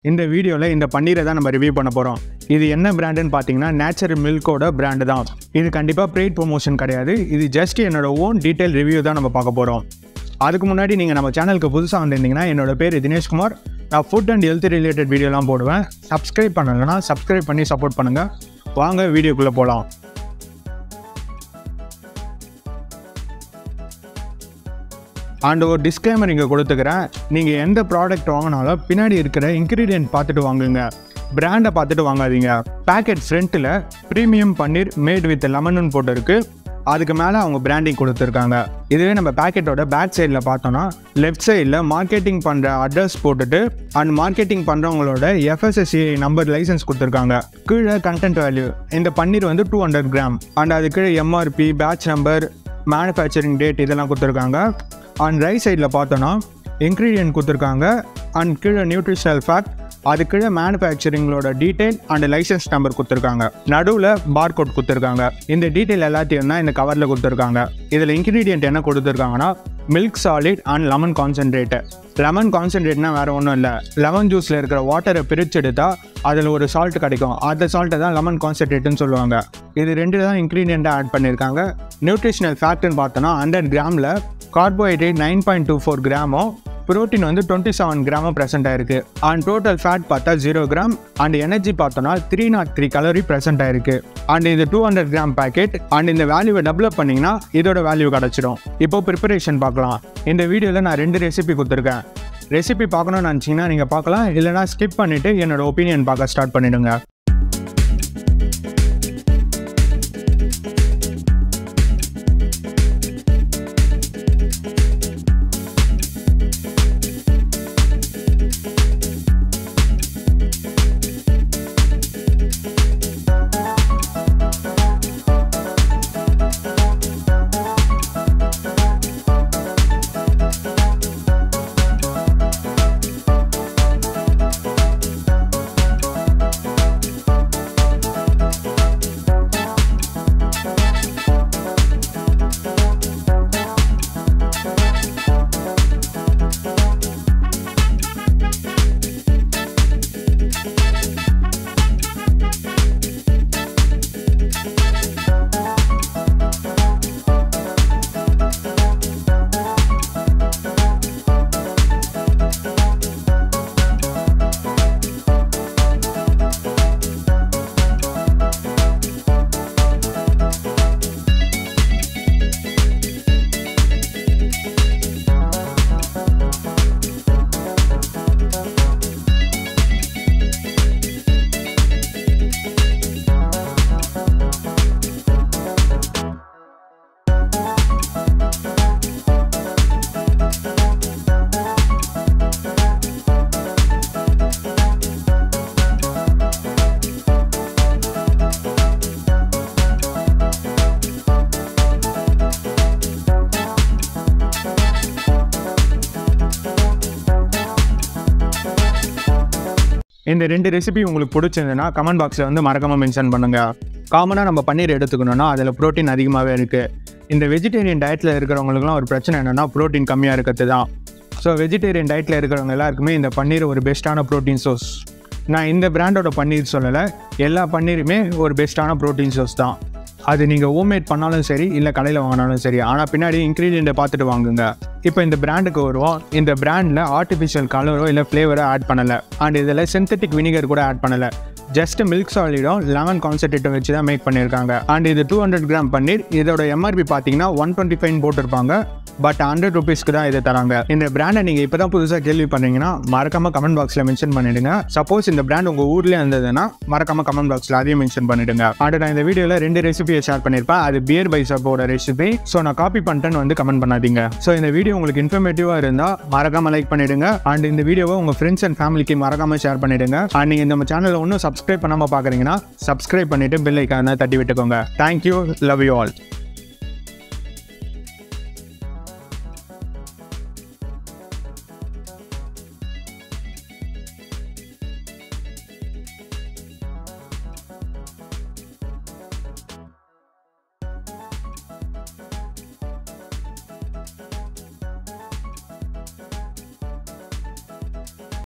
இந்த வீடியோவில் இந்த பன்னீரை தான் நம்ம ரிவ்யூ பண்ண போகிறோம் இது என்ன பிராண்டுன்னு பார்த்தீங்கன்னா நேச்சுரல் மில்கோட பிராண்டு தான் இது கண்டிப்பாக பெய்ட் ப்ரொமோஷன் கிடையாது இது ஜஸ்ட் என்னோட ஓன் டீட்டெயில் ரிவ்யூ தான் நம்ம பார்க்க போகிறோம் அதுக்கு முன்னாடி நீங்கள் நம்ம சேனலுக்கு புதுசாக வந்திருந்தீங்கன்னா என்னோட பேர் தினேஷ்குமார் நான் ஃபுட் அண்ட் ஹெல்த் ரிலேட்டட் வீடியோலாம் போடுவேன் சப்ஸ்கிரைப் பண்ணலைன்னா சப்ஸ்கிரைப் பண்ணி சப்போர்ட் பண்ணுங்கள் வாங்க வீடியோக்குள்ளே போகலாம் அண்ட் ஒரு டிஸ்க்ளைமர் இங்கே கொடுத்துக்கிறேன் நீங்கள் எந்த ப்ராடக்ட் வாங்கினாலும் பின்னாடி இருக்கிற இன்க்ரீடியன்ட் பார்த்துட்டு வாங்குங்க பிராண்டை பார்த்துட்டு வாங்காதீங்க பேக்கெட் ஃப்ரண்ட்டில் premium paneer made with lemon போட்டு இருக்கு அதுக்கு மேலே அவங்க பிராண்டிங் கொடுத்துருக்காங்க இதுவே நம்ம பேக்கெட்டோட பேக் சைடில் பார்த்தோன்னா லெஃப்ட் சைடில் மார்க்கெட்டிங் பண்ணுற அட்ரஸ் போட்டுட்டு அண்ட் மார்க்கெட்டிங் பண்ணுறவங்களோட எஃப்எஸ்எஸ்சி நம்பர் லைசன்ஸ் கொடுத்துருக்காங்க கீழே கண்டென்ட் வேல்யூ இந்த பன்னீர் வந்து டூ ஹண்ட்ரட் கிராம் அண்ட் அது கீழே MRP batch number manufacturing date இதெல்லாம் கொடுத்துருக்காங்க அண்ட் ரைட் சைடில் பார்த்தோன்னா இன்க்ரீடியன்ட் கொடுத்துருக்காங்க அண்ட் கீழே நியூட்ரிஷனல் ஃபேக்ட் அது கீழே மேனுஃபேக்சரிங்களோட டீட்டெயில் அண்ட் லைசன்ஸ் நம்பர் கொடுத்துருக்காங்க நடுவில் பார்கோட் கொடுத்துருக்காங்க இந்த டீட்டெயில் எல்லாத்தையும் தான் இந்த கவரில் கொடுத்துருக்காங்க இதில் இன்க்ரீடியன்ட் என்ன கொடுத்துருக்காங்கன்னா milk solid and lemon concentrate lemon கான்சென்ட்ரேட்னா வேறு ஒன்றும் இல்லை லெமன் ஜூஸில் இருக்கிற வாட்டரை பிரித்து எடுத்தால் அதில் ஒரு சால்ட் கிடைக்கும் அந்த சால்ட்டை தான் லெமன் கான்சென்ட்ரேட்னு சொல்லுவாங்க இது ரெண்டு தான் இன்க்ரீடியண்ட்டாக ஆட் பண்ணியிருக்காங்க நியூட்ரிஷனல் ஃபேக்ட்னு பார்த்தோன்னா ஹண்ட்ரட் கிராமில் carbohydrate nine point two four கிராமும் ப்ரோட்டீன் வந்து டுவெண்ட்டி செவன் கிராமும் ப்ரெசென்ட் ஆயிருக்கு அண்ட் டோட்டல் ஃபேட் பார்த்தா ஜீரோ கிராம் அண்ட் எனர்ஜி பார்த்தோன்னா three nought three calorie present ஆயிருக்கு அண்ட் இது two hundred gram packet and இந்த வேல்யூவை டெவலப் பண்ணிங்கன்னா இதோட வேல்யூ கிடச்சிடும் இப்போ ப்ரிப்பரேஷன் பார்க்கலாம் இந்த வீடியோவில் நான் ரெண்டு ரெசிபி கொடுத்துருக்கேன் ரெசிபி பார்க்கணும்னு நினச்சிங்கன்னா நீங்கள் பார்க்கலாம் இல்லைனா ஸ்கிப் பண்ணிவிட்டு என்னோட ஒப்பீனியன் பார்க்க ஸ்டார்ட் பண்ணிவிடுங்க இந்த ரெண்டு ரெசிபி உங்களுக்கு பிடிச்சிருந்ததுன்னா கமெண்ட் பாக்ஸில் வந்து மறக்காமல் மென்ஷன் பண்ணுங்கள் காமனாக நம்ம பன்னீர் எடுத்துக்கணும்னா அதில் ப்ரோட்டீன் அதிகமாகவே இருக்குது இந்த வெஜிடேரியன் டயட்டில் இருக்கிறவங்களுக்குலாம் ஒரு பிரச்சனை என்னென்னா ப்ரோட்டீன் கம்மியாக இருக்கிறது தான் ஸோ வெஜிடேரியன் டயட்டில் இருக்கிறவங்க எல்லாருக்குமே இந்த பன்னீர் ஒரு பெஸ்ட்டான ப்ரோட்டீன் சோர்ஸ் நான் இந்த பிராண்டோட பன்னீர் சொல்லலை எல்லா பன்னீருமே ஒரு பெஸ்ட்டான ப்ரோட்டீன் சோர்ஸ் தான் அது நீங்கள் ஹோம்மேட் பண்ணாலும் சரி இல்லை கடையில் வாங்கினாலும் சரி ஆனால் பின்னாடி இன்க்ரீடியண்ட்டை பார்த்துட்டு வாங்குங்க இப்போ இந்த பிராண்டுக்கு வருவோம் இந்த பிராண்டில் ஆர்டிஃபிஷியல் கலரோ இல்லை ஃப்ளேவரோ ஆட் பண்ணலை அண்ட் இதில் சிந்தட்டிக் வினிகர் கூட ஆட் பண்ணலை ஜஸ்ட் மில்க் சாலிடும் லெமன் கான்சென்ட்ரேட்டை வச்சு தான் மேக் பண்ணியிருக்காங்க அண்ட் இது டூ ஹண்ட்ரட் கிராம் பன்னீர் இதோட எம்ஆர்பி பார்த்தீங்கன்னா ஒன் டுவெண்ட்டி ஃபைவ் போட்டிருப்பாங்க பட் ஹண்ட்ரட் ருபீஸ்க்கு தான் இதை தராங்க இந்த பிராண்டை நீங்கள் இப்போ தான் புதுசாக கேள்வி பண்ணீங்கன்னா மறக்காம கமெண்ட் பாக்ஸில் மென்ஷன் பண்ணிடுங்க சப்போஸ் இந்த பிராண்ட் உங்கள் ஊர்லேயே இருந்ததுன்னா மறக்காம கமெண்ட் பாக்ஸில் அதையும் மென்ஷன் பண்ணிடுங்க அண்ட் நான் இந்த வீடியோவில் ரெண்டு ரெசிபியை ஷேர் பண்ணியிருப்பேன் அது பியர் பைசப்போட ரெசிபி ஸோ நான் காப்பி பண்ணிட்டேன்னு வந்து கமெண்ட் பண்ணாதீங்க ஸோ இந்த வீடியோ உங்களுக்கு இன்ஃபர்மேட்டிவாக இருந்தால் மறக்காம லைக் பண்ணிடுங்க அண்ட் இந்த வீடியோவை உங்கள் ஃப்ரெண்ட்ஸ் அண்ட் ஃபேமிலிக்கு மறக்காம ஷேர் பண்ணிடுங்க அண்ட் நீங்கள் நம்ம சேனலை ஒன்றும் சப்ஸ்கிரைப் பண்ணாமல் பார்க்குறீங்கன்னா சப்ஸ்கிரைப் பண்ணிட்டு பெல் ஐக்கான தட்டி விட்டுக்கோங்க தேங்க்யூ லவ் யூ ஆல்